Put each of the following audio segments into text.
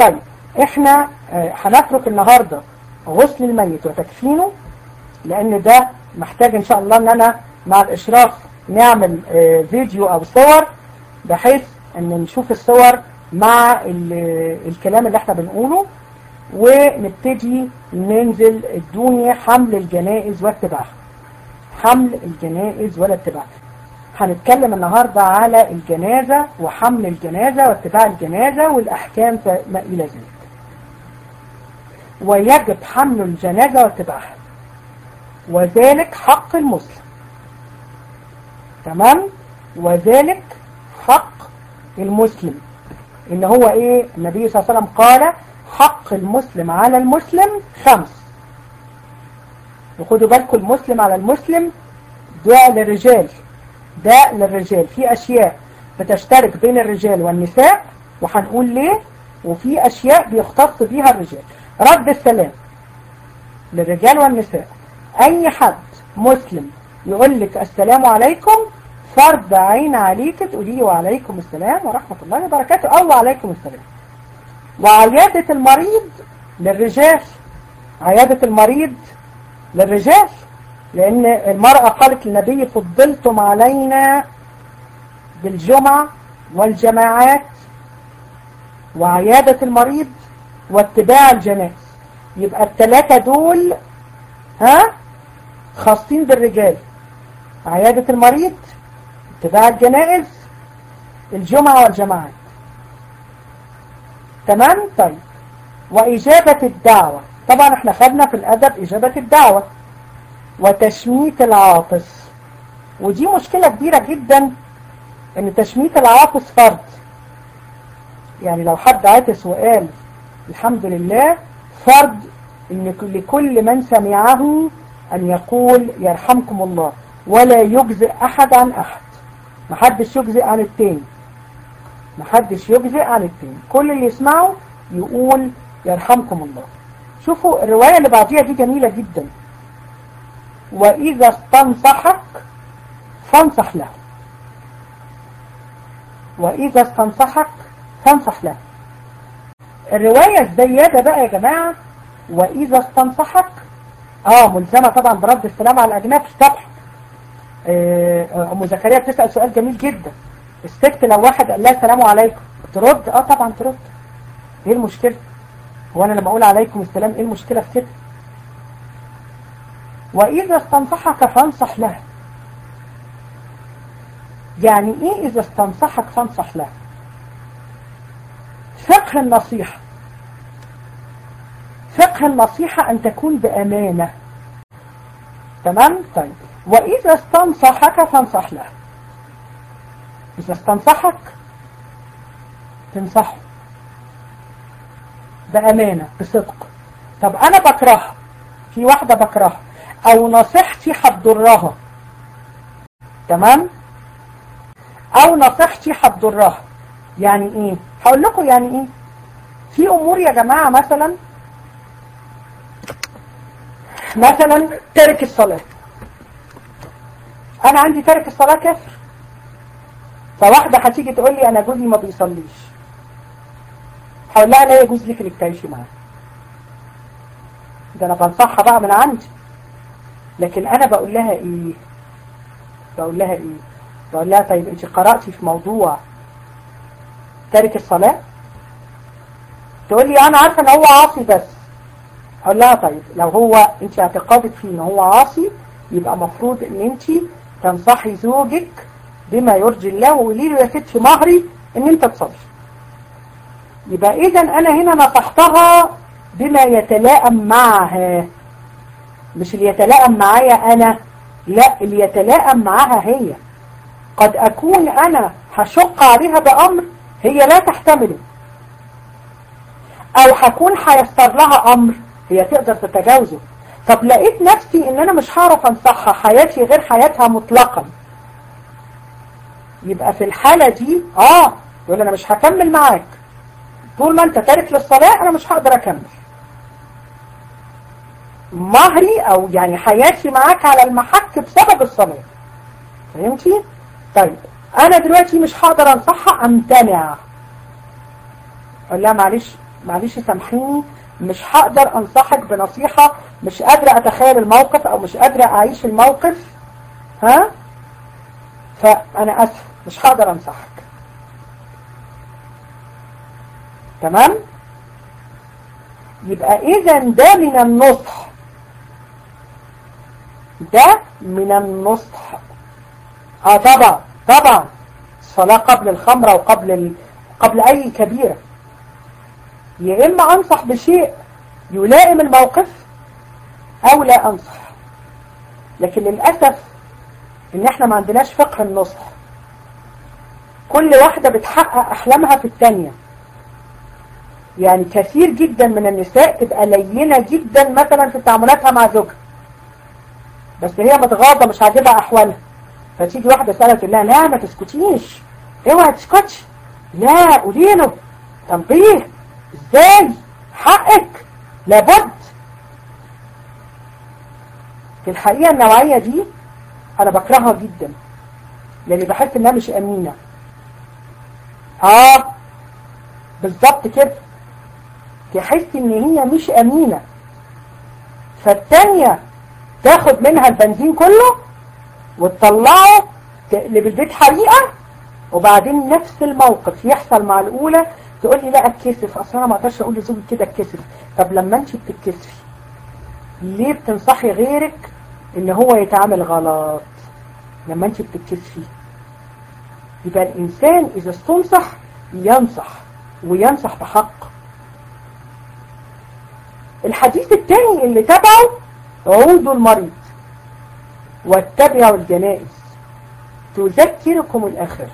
طيب احنا آه، هنترك النهاردة غسل الميت وتكفينه لان ده محتاج ان شاء الله ان انا مع الاشراف نعمل آه، فيديو او صور بحيث ان نشوف الصور مع ال- الكلام اللي احنا بنقوله ونبتدي ننزل الدنيا حمل الجنائز واتباعها حمل الجنائز ولا اتباعها هنتكلم النهاردة على الجنازة وحمل الجنازة واتباع الجنازة والأحكام ما إلى ذلك ويجب حمل الجنازة واتباعها وذلك حق المسلم تمام وذلك حق المسلم ان هو ايه النبي صلى الله عليه وسلم قال حق المسلم على المسلم خمس وخدوا بالكم المسلم على المسلم ده للرجال ده للرجال في اشياء بتشترك بين الرجال والنساء وهنقول ليه وفي اشياء بيختص بيها الرجال رد السلام للرجال والنساء اي حد مسلم يقول لك السلام عليكم فرض عين عليك تقولي وعليكم السلام ورحمة الله وبركاته او وعليكم السلام وعيادة المريض للرجال عيادة المريض للرجال لأن المرأة قالت للنبي فضلتم علينا بالجمعة والجماعات وعيادة المريض واتباع الجنائز يبقى الثلاثة دول ها خاصين بالرجال عيادة المريض اتباع الجنائز الجمعة والجماعات تمام طيب وإجابة الدعوة طبعا احنا خدنا في الأدب إجابة الدعوة وتشميت العاطس ودي مشكلة كبيرة جدا ان تشميت العاطس فرض يعني لو حد عاطس وقال الحمد لله فرض ان لكل من سمعه ان يقول يرحمكم الله ولا يجزئ احد عن احد محدش يجزئ عن التاني محدش يجزئ عن التاني كل اللي يسمعه يقول يرحمكم الله شوفوا الرواية اللي بعديها دي جميلة جدا وإذا استنصحك فانصح له وإذا استنصحك فانصح له الرواية الزيادة بقى يا جماعة وإذا استنصحك اه ملزمة طبعا برد السلام على الأجناب طبعا آه، أم زكريا بتسأل سؤال جميل جدا الست لو واحد قال لها السلام عليكم ترد اه طبعا ترد ايه المشكلة هو انا لما اقول عليكم السلام ايه المشكلة في كده واذا استنصحك فانصح له يعني ايه اذا استنصحك فانصح له فقه النصيحة فقه النصيحة ان تكون بامانة تمام طيب واذا استنصحك فانصح له اذا استنصحك تنصحه بأمانة بصدق طب أنا بكرهها في واحدة بكرهها أو نصيحتي هتضرها تمام أو نصيحتي هتضرها يعني إيه هقول لكم يعني إيه في أمور يا جماعة مثلا مثلا ترك الصلاة أنا عندي ترك الصلاة كافر فواحدة هتيجي تقول لي أنا جوزي ما بيصليش هقول لها لا يجوز لك انك تعيشي معاه ده انا بنصحها بقى من عندي لكن انا بقول لها ايه بقول لها ايه بقول لها طيب انت قرأتي في موضوع تارك الصلاة تقول لي انا عارفة ان هو عاصي بس اقول لها طيب لو هو انت اعتقادك فيه ان هو عاصي يبقى مفروض ان انت تنصحي زوجك بما يرضي الله وقولي له يا ستي مهري ان انت تصلي يبقى اذا انا هنا نصحتها بما يتلائم معها مش اللي يتلائم معايا انا لا اللي يتلائم معاها هي قد اكون انا هشق عليها بامر هي لا تحتمله او هكون هيسر لها امر هي تقدر تتجاوزه طب لقيت نفسي ان انا مش هعرف انصحها حياتي غير حياتها مطلقا يبقى في الحالة دي اه يقول انا مش هكمل معاك طول ما انت تارك للصلاة انا مش هقدر اكمل مهري او يعني حياتي معاك على المحك بسبب الصلاة فهمتي؟ طيب انا دلوقتي مش هقدر انصحها امتنع اقول لها معلش معلش سامحيني مش هقدر انصحك بنصيحة مش قادرة اتخيل الموقف او مش قادرة اعيش الموقف ها فانا اسف مش هقدر انصحك تمام يبقى اذا ده من النصح ده من النصح اه طبعا طبعا الصلاة قبل الخمرة وقبل ال... قبل اي كبيرة يا اما انصح بشيء يلائم الموقف او لا انصح لكن للأسف ان احنا ما عندناش فقه النصح كل واحدة بتحقق احلامها في التانية يعني كثير جدا من النساء تبقى لينة جدا مثلا في تعاملاتها مع زوجها بس هي متغاضة مش عاجبها احوالها فتيجي واحدة سألت تقول لها لا ما تسكتيش اوعى تسكتش لا قولي له تنبيه ازاي حقك لابد في الحقيقة النوعية دي انا بكرهها جدا لاني بحس انها مش امينة اه بالظبط كده تحس ان هي مش امينة فالتانية تاخد منها البنزين كله وتطلعه تقلب البيت حريقة وبعدين نفس الموقف يحصل مع الاولى تقول لي لا اتكسف اصل انا ما اقدرش اقول لزوجي كده اتكسف طب لما انت بتتكسفي ليه بتنصحي غيرك ان هو يتعامل غلط لما انت بتتكسفي يبقى الانسان اذا استنصح ينصح وينصح بحق الحديث الثاني اللي تبعه عودوا المريض واتبعوا الجنائز تذكركم الآخرة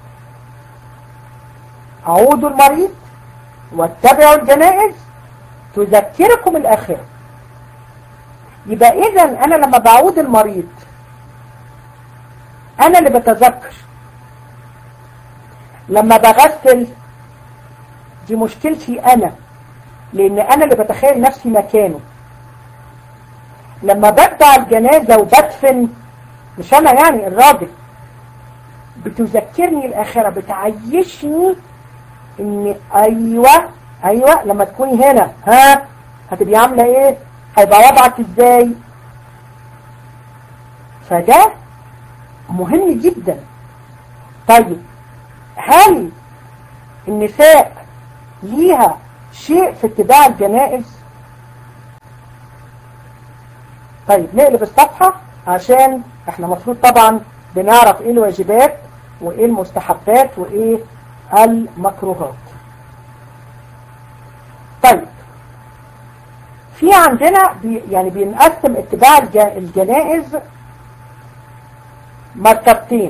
عودوا المريض واتبعوا الجنائز تذكركم الآخرة يبقى إذا أنا لما بعود المريض أنا اللي بتذكر لما بغسل دي مشكلتي أنا لأن أنا اللي بتخيل نفسي مكانه لما بدع الجنازة وبدفن مش أنا يعني الراجل بتذكرني الآخرة بتعيشني إن أيوة أيوة لما تكوني هنا ها هتبقي عاملة إيه هيبقى وضعك إزاي فده مهم جدا طيب هل النساء ليها شيء في اتباع الجنائز طيب نقلب الصفحة عشان احنا مفروض طبعا بنعرف ايه الواجبات وايه المستحبات وايه المكروهات طيب في عندنا بي يعني بينقسم اتباع الجنائز مرتبتين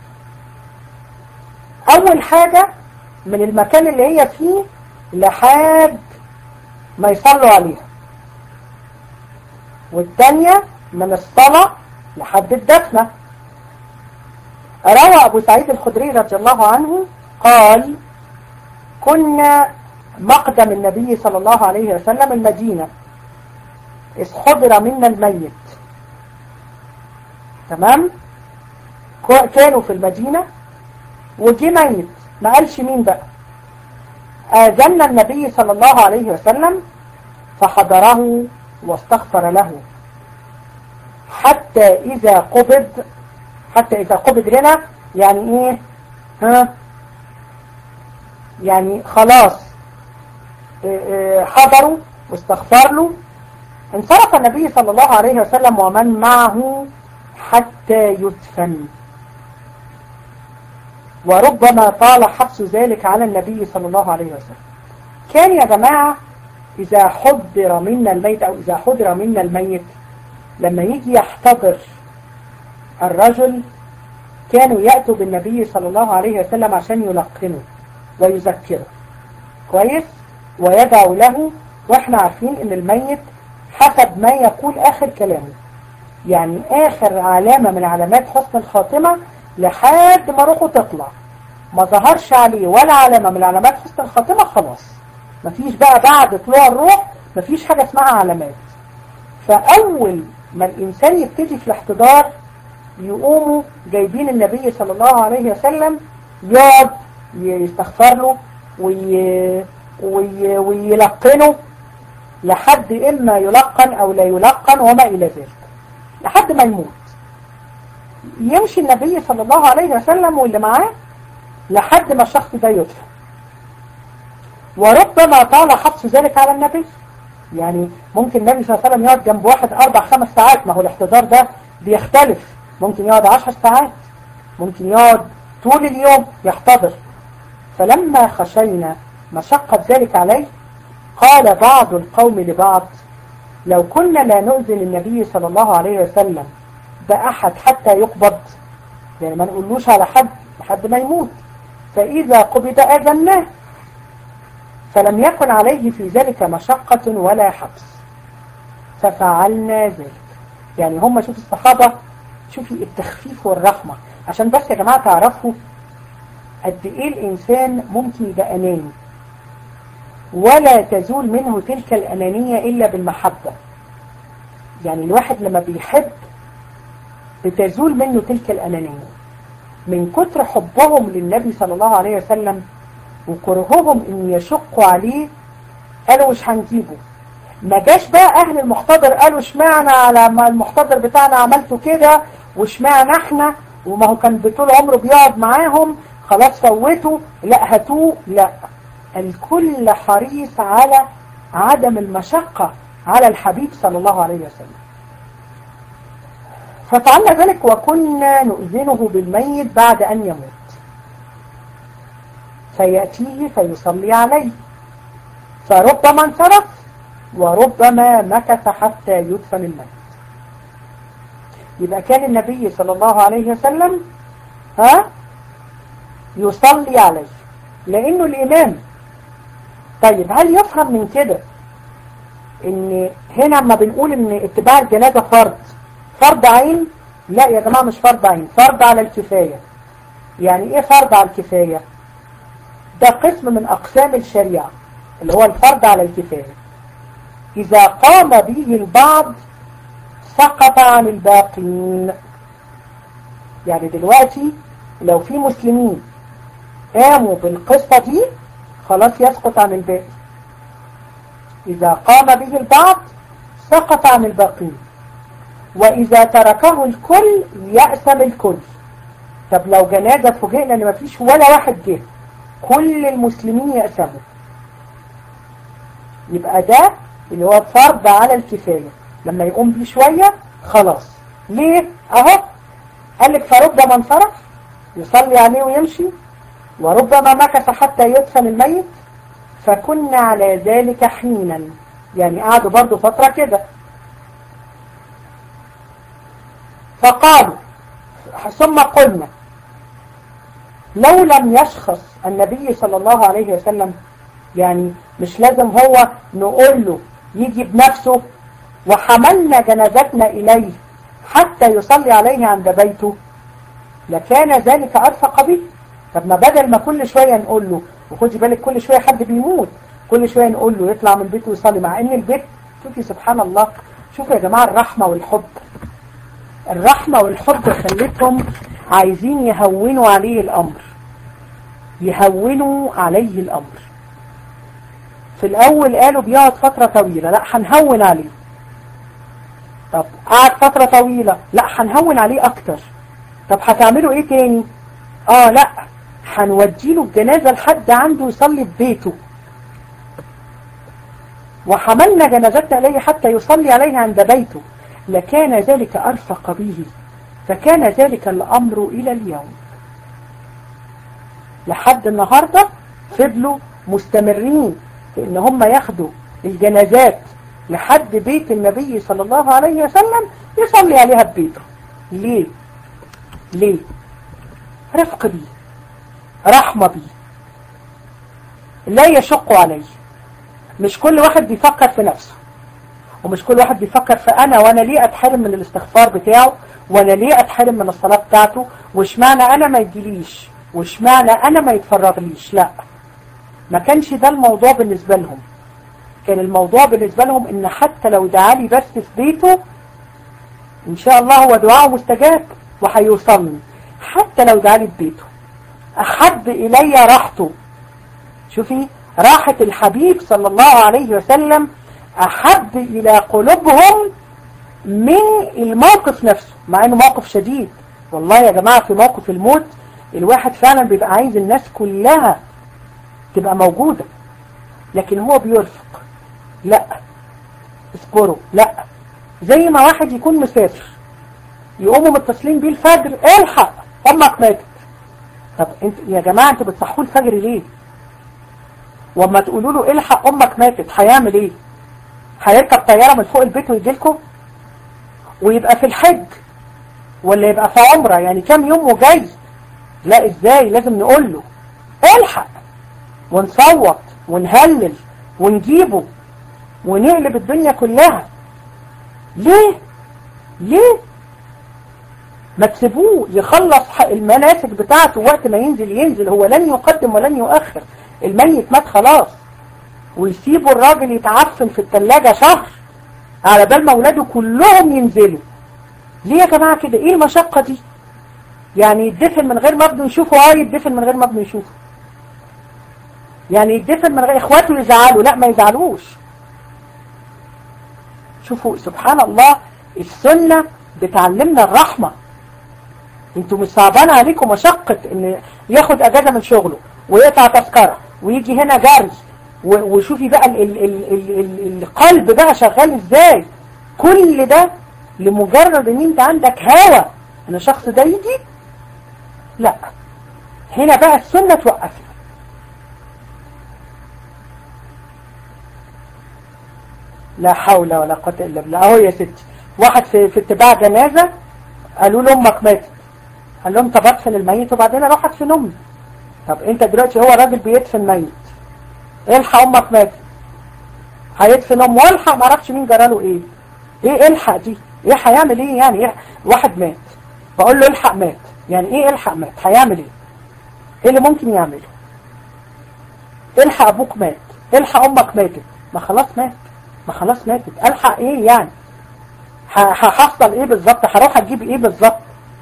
اول حاجة من المكان اللي هي فيه لحد ما يصلوا عليها والثانية من الصلاة لحد الدفنة روى أبو سعيد الخدري رضي الله عنه قال كنا مقدم النبي صلى الله عليه وسلم المدينة إذ حضر منا الميت تمام كانوا في المدينة وجي ميت ما قالش مين بقى آذنا النبي صلى الله عليه وسلم فحضره واستغفر له حتى إذا قبض حتى إذا قبض لنا يعني إيه ها يعني خلاص حضروا واستغفر له انصرف النبي صلى الله عليه وسلم ومن معه حتى يدفن وربما طال حبس ذلك على النبي صلى الله عليه وسلم كان يا جماعة إذا حضر منا الميت أو إذا حضر منا الميت لما يجي يحتضر الرجل كانوا يأتوا بالنبي صلى الله عليه وسلم عشان يلقنه ويذكره كويس ويدعو له واحنا عارفين ان الميت حسب ما يقول آخر كلامه يعني آخر علامة من علامات حسن الخاتمة لحد ما روحه تطلع ما ظهرش عليه ولا علامة من علامات حسن الخاتمة خلاص مفيش بقى بعد طلوع الروح مفيش حاجة اسمها علامات فأول ما الإنسان يبتدي في الاحتضار يقوموا جايبين النبي صلى الله عليه وسلم يقعد يستغفر له وي... وي ويلقنه لحد إما يلقن أو لا يلقن وما إلى ذلك لحد ما يموت يمشي النبي صلى الله عليه وسلم واللي معاه لحد ما الشخص ده يدفن وربما طال حبس ذلك على النبي يعني ممكن النبي صلى الله عليه وسلم يقعد جنب واحد أربع خمس ساعات ما هو الاحتضار ده بيختلف ممكن يقعد عشر ساعات ممكن يقعد طول اليوم يحتضر فلما خشينا مشقة ذلك عليه قال بعض القوم لبعض لو كنا لا نؤذن النبي صلى الله عليه وسلم بأحد حتى يقبض يعني ما نقولوش على حد لحد ما يموت فإذا قبض أذناه فلم يكن عليه في ذلك مشقة ولا حبس ففعلنا ذلك يعني هم شوف الصحابة شوفي التخفيف والرحمة عشان بس يا جماعة تعرفوا قد ايه الانسان ممكن يبقى اناني ولا تزول منه تلك الانانية الا بالمحبة يعني الواحد لما بيحب بتزول منه تلك الانانية من كتر حبهم للنبي صلى الله عليه وسلم وكرههم ان يشقوا عليه قالوا مش هنجيبه ما جاش بقى اهل المحتضر قالوا اشمعنى على ما المحتضر بتاعنا عملته كده واشمعنى احنا وما هو كان بطول عمره بيقعد معاهم خلاص فوتوا لا هاتوه لا الكل حريص على عدم المشقة على الحبيب صلى الله عليه وسلم ففعلنا ذلك وكنا نؤذنه بالميت بعد أن يموت فيأتيه فيصلي عليه فربما انصرف وربما مكث حتى يدفن الميت يبقى كان النبي صلى الله عليه وسلم ها يصلي عليه لأنه الإمام طيب هل يفهم من كده ان هنا ما بنقول ان اتباع الجنازة فرض فرض عين لا يا جماعة مش فرض عين فرض على الكفاية يعني ايه فرض على الكفاية ده قسم من اقسام الشريعة اللي هو الفرض على الكفاية اذا قام به البعض سقط عن الباقين يعني دلوقتي لو في مسلمين قاموا بالقصة دي خلاص يسقط عن الباقي إذا قام به البعض سقط عن الباقين وإذا تركه الكل يأسم الكل طب لو جنازة فوجئنا ان مفيش ولا واحد جه كل المسلمين يأسموا يبقى ده اللي هو فرض على الكفاية لما يقوم بيه شوية خلاص ليه اهو قال لك فربما انصرف يصلي عليه ويمشي وربما مكث حتى يدفن الميت فكنا على ذلك حينا يعني قعدوا برضو فترة كده فقالوا ثم قلنا لو لم يشخص النبي صلى الله عليه وسلم يعني مش لازم هو نقول له يجي بنفسه وحملنا جنازتنا إليه حتى يصلي عليه عند بيته لكان ذلك أرفق به طب ما بدل ما كل شوية نقول له وخدي بالك كل شوية حد بيموت كل شوية نقول له يطلع من بيته ويصلي مع ان البيت شوفي سبحان الله شوفوا يا جماعة الرحمة والحب الرحمة والحب خلتهم عايزين يهونوا عليه الأمر يهونوا عليه الأمر في الأول قالوا بيقعد فترة طويلة لا هنهون عليه طب قعد فترة طويلة لا هنهون عليه أكتر طب هتعملوا إيه تاني آه لا هنوديله الجنازة لحد عنده يصلي في بيته وحملنا جنازتنا إليه حتى يصلي عليه عند بيته لكان ذلك أرفق به فكان ذلك الأمر إلى اليوم لحد النهاردة فضلوا مستمرين في ان هم ياخدوا الجنازات لحد بيت النبي صلى الله عليه وسلم يصلي عليها ببيته ليه ليه رفق بيه رحمة بيه لا يشق عليه مش كل واحد بيفكر في نفسه ومش كل واحد بيفكر في انا وانا ليه اتحرم من الاستغفار بتاعه وانا ليه اتحرم من الصلاة بتاعته واشمعنى انا ما يجيليش واشمعنى انا ما يتفرغليش لا ما كانش ده الموضوع بالنسبة لهم كان الموضوع بالنسبة لهم ان حتى لو دعالي بس في بيته ان شاء الله هو دعاءه مستجاب وهيوصلني حتى لو دعالي في بيته احب الي راحته شوفي راحة الحبيب صلى الله عليه وسلم أحب إلى قلوبهم من الموقف نفسه مع أنه موقف شديد والله يا جماعة في موقف الموت الواحد فعلا بيبقى عايز الناس كلها تبقى موجودة لكن هو بيرفق لا اصبروا لا زي ما واحد يكون مسافر يقوموا متصلين بيه الفجر الحق امك ماتت طب انت يا جماعة انتوا بتصحوا الفجر ليه وما تقولوا له الحق امك ماتت هيعمل ايه هيركب طيارة من فوق البيت ويجي لكم ويبقى في الحج ولا يبقى في عمرة يعني كام يوم وجاي لا ازاي لازم نقول له الحق ونصوت ونهلل ونجيبه ونقلب الدنيا كلها ليه ليه ما تسيبوه يخلص المناسك بتاعته وقت ما ينزل ينزل هو لن يقدم ولن يؤخر الميت مات خلاص ويسيبوا الراجل يتعفن في التلاجة شهر على بال ما اولاده كلهم ينزلوا ليه يا جماعة كده ايه المشقة دي يعني يدفن من غير ما ابنه يشوفه اه يدفن من غير ما ابنه يشوفه يعني يدفن من غير اخواته يزعلوا لا ما يزعلوش شوفوا سبحان الله السنة بتعلمنا الرحمة انتوا مش صعبان عليكم مشقة ان ياخد اجازة من شغله ويقطع تذكرة ويجي هنا جري وشوفي بقى ال ال ال ال ال القلب بقى شغال ازاي كل ده لمجرد ان انت عندك هوى ان الشخص ده يجي لا هنا بقى السنة توقفنا لا حول ولا قوة الا بالله اهو يا ستي واحد في, في اتباع جنازة قالوا له امك ماتت قال لهم طب ادفن الميت وبعدين اروح ادفن امي طب انت دلوقتي هو راجل بيدفن ميت الحق امك ماتت هيدفن امه والحق ما اعرفش مين جراله ايه ايه الحق دي ايه هيعمل ايه يعني ايه واحد مات بقول له الحق مات يعني ايه الحق مات هيعمل ايه ايه اللي ممكن يعمله الحق ابوك مات الحق امك ماتت ما خلاص مات ما خلاص ماتت الحق ايه يعني هحصل ايه بالظبط هروح اجيب ايه بالظبط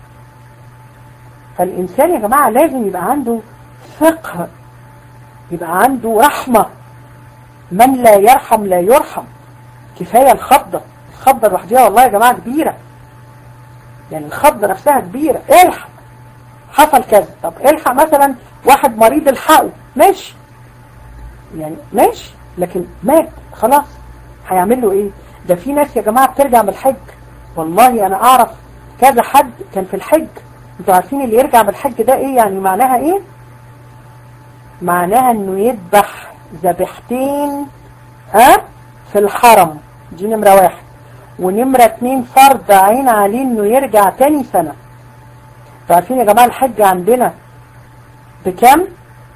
فالانسان يا جماعة لازم يبقى عنده فقه يبقى عنده رحمة من لا يرحم لا يرحم كفاية الخضة الخضة لوحدها والله يا جماعة كبيرة يعني الخضة نفسها كبيرة الحق حصل كذا طب الحق مثلا واحد مريض الحقه ماشي يعني ماشي لكن مات خلاص هيعمل له ايه ده في ناس يا جماعة بترجع من الحج والله انا اعرف كذا حد كان في الحج انتوا عارفين اللي يرجع من الحج ده ايه يعني معناها ايه معناها انه يذبح ذبحتين ها في الحرم دي نمرة واحد ونمرة اتنين فرض عين عليه انه يرجع تاني سنة عارفين يا جماعة الحج عندنا بكم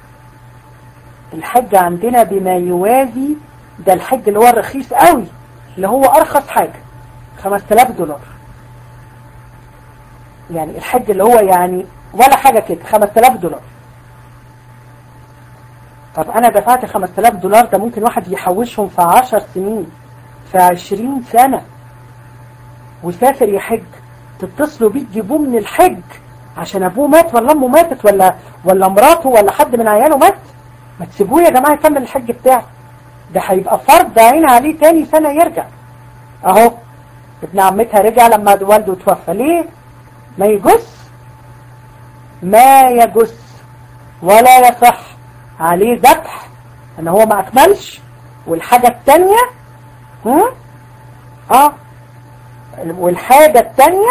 الحج عندنا بما يوازي ده الحج اللي هو الرخيص قوي اللي هو ارخص حاجة 5000 دولار يعني الحج اللي هو يعني ولا حاجة كده 5000 دولار طب انا دفعت 5000 دولار ده ممكن واحد يحوشهم في 10 سنين في 20 سنة وسافر يحج تتصلوا بيه تجيبوه من الحج عشان ابوه مات ولا امه ماتت ولا ولا مراته ولا حد من عياله مات ما تسيبوه يا جماعه يكمل الحج بتاعه ده هيبقى فرض عين عليه تاني سنه يرجع اهو ابن عمتها رجع لما والده توفى ليه ما يجس ما يجس ولا يصح عليه ذبح ان هو ما اكملش والحاجه الثانيه هم اه والحاجه الثانيه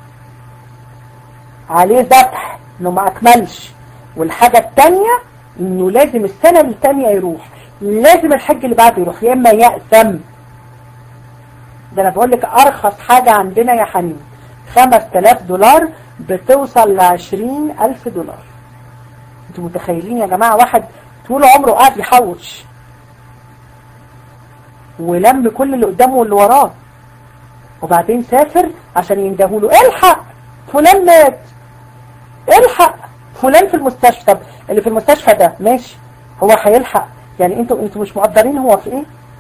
عليه ذبح انه ما اكملش والحاجة التانية انه لازم السنة التانية يروح لازم الحج اللي بعده يروح يا اما يأثم ده انا بقول لك ارخص حاجة عندنا يا حنين خمس تلاف دولار بتوصل لعشرين الف دولار انتوا متخيلين يا جماعة واحد طول عمره قاعد يحوش ولم كل اللي قدامه واللي وراه وبعدين سافر عشان يندهوله الحق فلان مات الحق فلان في المستشفى طب اللي في المستشفى ده ماشي هو هيلحق يعني انتوا انتوا مش مقدرين هو في ايه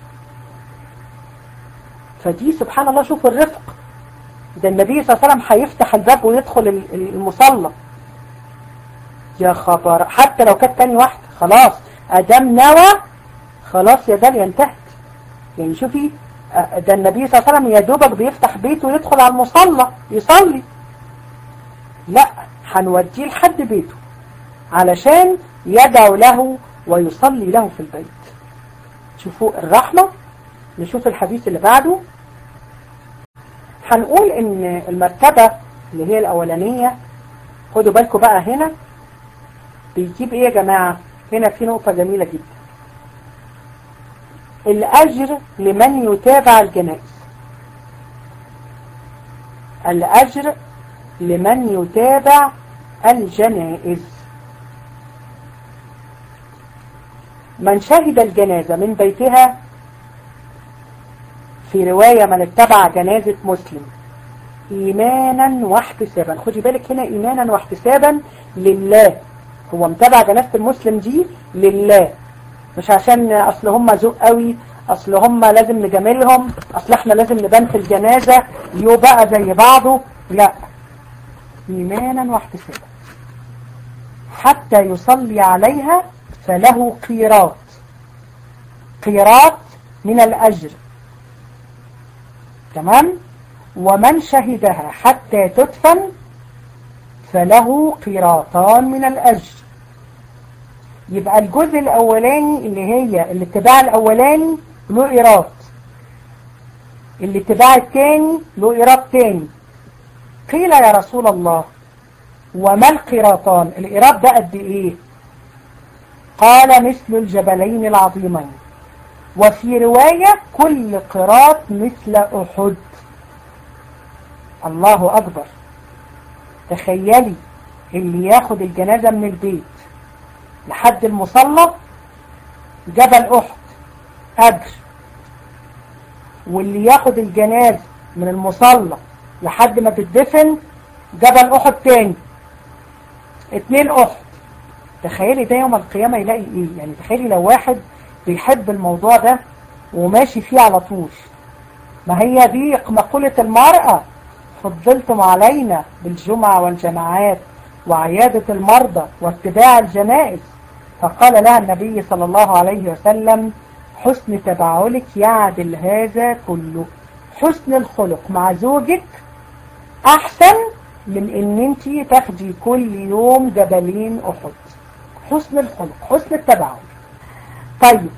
فدي سبحان الله شوفوا الرفق ده النبي صلى الله عليه وسلم هيفتح الباب ويدخل المصلى يا خبر حتى لو كانت تاني واحدة خلاص ادام نوى خلاص يا داليا انتهت يعني شوفي ده النبي صلى الله عليه وسلم يا دوبك بيفتح بيته ويدخل على المصلى يصلي لا هنوديه لحد بيته علشان يدعو له ويصلي له في البيت شوفوا الرحمة نشوف الحديث اللي بعده هنقول ان المرتبة اللي هي الاولانية خدوا بالكم بقى هنا بيجيب ايه يا جماعة هنا في نقطة جميلة جدا الأجر لمن يتابع الجنائز الأجر لمن يتابع الجنائز من شهد الجنازة من بيتها في رواية من اتبع جنازة مسلم إيمانا واحتسابا خدي بالك هنا إيمانا واحتسابا لله هو متابع جنازة المسلم دي لله مش عشان اصل هم ذوق قوي اصل هم لازم نجاملهم اصل احنا لازم نبان في الجنازة يو بقى زي بعضه لا ايمانا واحتسابا حتى يصلي عليها فله قيراط قيراط من الاجر تمام ومن شهدها حتى تدفن فله قيراطان من الاجر يبقى الجزء الاولاني اللي هي الاتباع الاولاني له ايراد الاتباع الثاني له ايراد ثاني قيل يا رسول الله وما القيراطان الايراد ده قد ايه قال مثل الجبلين العظيمين وفي رواية كل قراط مثل أحد الله أكبر تخيلي اللي ياخد الجنازة من البيت لحد المصلى جبل أحد أجر واللي ياخد الجنازة من المصلى لحد ما تدفن جبل أحد تاني اتنين أحد تخيلي ده يوم القيامة يلاقي ايه يعني تخيلي لو واحد بيحب الموضوع ده وماشي فيه على طول ما هي دي مقولة المرأة فضلتم علينا بالجمعة والجماعات وعيادة المرضى واتباع الجنائز فقال لها النبي صلى الله عليه وسلم حسن تبعلك يعدل هذا كله حسن الخلق مع زوجك أحسن من ان انت تاخدي كل يوم جبلين أحد حسن الخلق حسن التبعل طيب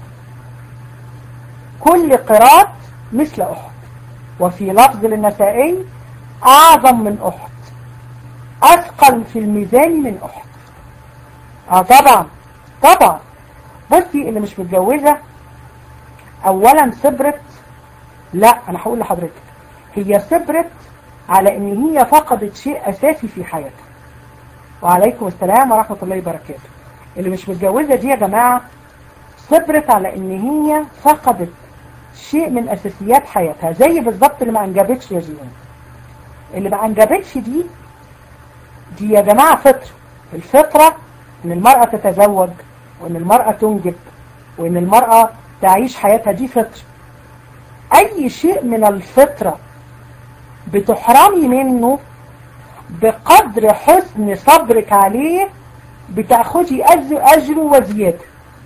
كل قراط مثل أحد وفي لفظ للنسائي أعظم من أحد أثقل في الميزان من أحد آه طبعا طبعا بصي اللي مش متجوزة أولا صبرت لا أنا هقول لحضرتك هي صبرت على ان هي فقدت شيء اساسي في حياتها وعليكم السلام ورحمة الله وبركاته اللي مش متجوزة دي يا جماعة صبرت على ان هي فقدت شيء من اساسيات حياتها زي بالظبط اللي ما انجبتش يا جيان اللي ما انجبتش دي دي يا جماعة فطرة الفطرة ان المرأة تتزوج وان المرأة تنجب وان المرأة تعيش حياتها دي فطرة اي شيء من الفطرة بتحرمي منه بقدر حسن صبرك عليه بتأخذي أجر, أجر وزيادة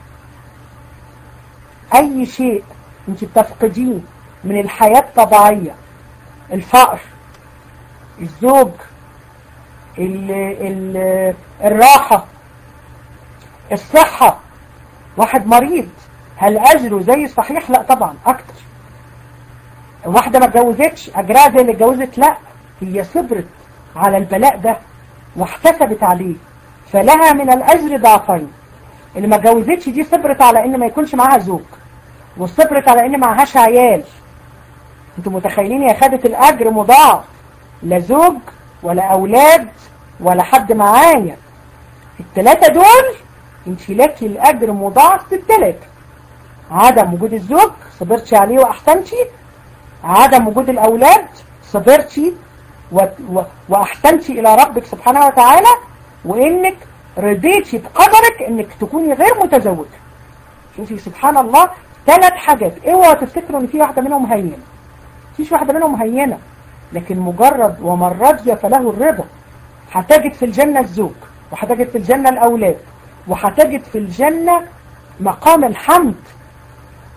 أي شيء انت بتفقديه من الحياة الطبيعية الفقر الزوج ال ال الراحة الصحة واحد مريض هل أجره زي الصحيح لا طبعا أكتر واحدة ما اتجوزتش أجرها زي اللي اتجوزت لا هي صبرت على البلاء ده واحتسبت عليه فلها من الأجر ضعفين اللي ما اتجوزتش دي صبرت على ان ما يكونش معاها زوج وصبرت على ان معهاش عيال انتوا متخيلين هي خدت الأجر مضاعف لا زوج ولا أولاد ولا حد معايا التلاتة دول انت لك الأجر مضاعف بالتلاتة عدم وجود الزوج صبرتش عليه وأحسنتي عدم وجود الأولاد صبرتي و... و... وأحسنتي إلى ربك سبحانه وتعالى وإنك رضيتي بقدرك إنك تكوني غير متزوجة شوفي سبحان الله ثلاث حاجات اوعوا تفتكروا إن في واحدة منهم هينة فيش واحدة منهم هينة لكن مجرد ومن رضي فله الرضا هتجد في الجنة الزوج وهتجد في الجنة الأولاد وهتجد في الجنة مقام الحمد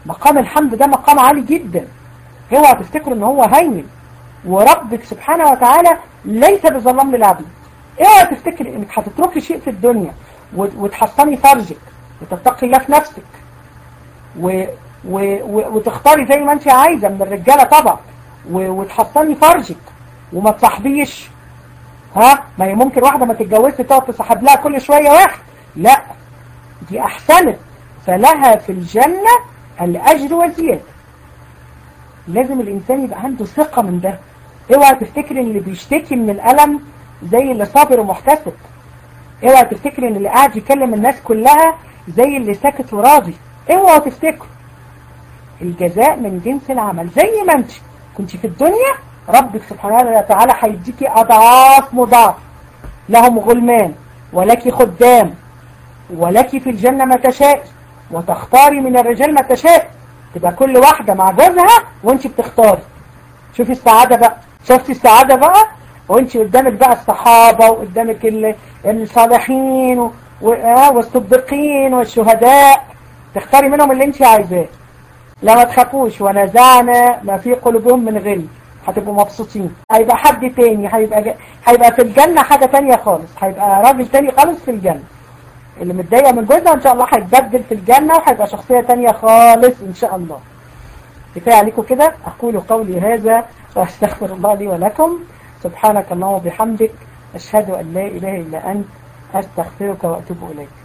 مقام الحمد ده مقام عالي جدا اوعى تفتكروا ان هو هين وربك سبحانه وتعالى ليس بظلام للعبيد اوعى تفتكر انك هتتركي شيء في الدنيا وتحصني فرجك وتتقي الله في نفسك و و و وتختاري زي ما انت عايزة من الرجالة طبعا وتحصني فرجك وما تصاحبيش ها ما هي ممكن واحدة ما تتجوزش تقعد تصاحب لها كل شوية واحد لا دي احسنت فلها في الجنة الاجر وزيادة لازم الانسان يبقى عنده ثقة من ده اوعى تفتكري ان اللي بيشتكي من الالم زي اللي صابر ومحتسب اوعى تفتكري ان اللي قاعد يكلم الناس كلها زي اللي ساكت وراضي اوعى تفتكروا الجزاء من جنس العمل زي ما انت كنت في الدنيا ربك سبحانه وتعالى هيديكي اضعاف مضاعف لهم غلمان ولك خدام ولك في الجنة ما تشاء وتختاري من الرجال ما تشاء تبقى كل واحدة مع جوزها وانت بتختاري شوفي السعادة بقى شفتي السعادة بقى وانت قدامك بقى الصحابة وقدامك الصالحين والصديقين والشهداء تختاري منهم اللي انت عايزاه لا ما تخافوش ونزعنا ما في قلوبهم من غل هتبقوا مبسوطين هيبقى حد تاني هيبقى ج... هيبقى في الجنة حاجة تانية خالص هيبقى راجل تاني خالص في الجنة اللي متضايقه من جوزها ان شاء الله هيتبدل في الجنة وهيبقى شخصية تانية خالص ان شاء الله كفاية عليكم كده اقول قولي هذا واستغفر الله لي ولكم سبحانك اللهم وبحمدك اشهد ان لا اله الا انت استغفرك واتوب اليك